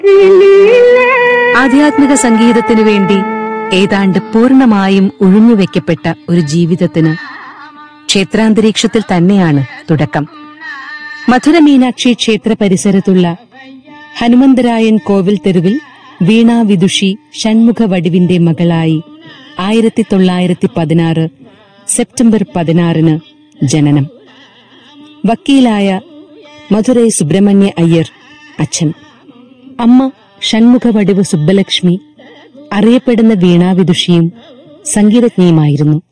ആധ്യാത്മിക സംഗീതത്തിനു വേണ്ടി ഏതാണ്ട് പൂർണ്ണമായും ഒഴിഞ്ഞുവെക്കപ്പെട്ട ഒരു ജീവിതത്തിന് ക്ഷേത്രാന്തരീക്ഷത്തിൽ തന്നെയാണ് തുടക്കം മധുര മീനാക്ഷി ക്ഷേത്ര പരിസരത്തുള്ള ഹനുമന്തരായൻ കോവിൽ തെരുവിൽ വീണ വിദുഷി ഷൺമുഖ വടിവിന്റെ മകളായി ആയിരത്തി തൊള്ളായിരത്തി പതിനാറ് സെപ്റ്റംബർ പതിനാറിന് ജനനം വക്കീലായ മധുരൈ സുബ്രഹ്മണ്യ അയ്യർ അച്ഛൻ അമ്മ ഷൺമുഖ വടിവ് സുബ്ബലക്ഷ്മി അറിയപ്പെടുന്ന വീണാവിദുഷിയും സംഗീതജ്ഞയുമായിരുന്നു